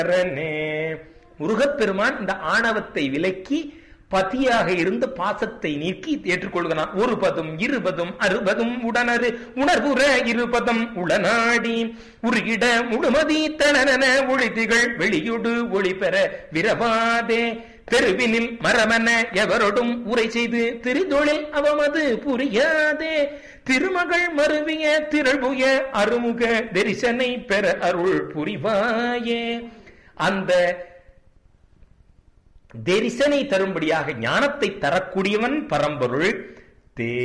சரணே முருகப்பெருமான் இந்த ஆணவத்தை விலக்கி பதியாக இருந்து பாசத்தை நீக்கி ஏற்றுக்கொள்கிறான் ஒரு பதும் இருபதும் அறுபதும் உடனரு உணர்வுற இருபதம் உளநாடி உருகிட முழுமதி தனன ஒளிதிகள் வெளியுடு ஒளி பெற விரவாதே தெருவினில் மரமன எவரோடும் உரை செய்து திரிதொழில் அவமது புரியாதே திருமகள் மருவிய திரள்புய அருமுக தரிசனை பெற அருள் புரிவாயே அந்த தரிசனை தரும்படியாக ஞானத்தை தரக்கூடியவன் பரம்பொருள் தே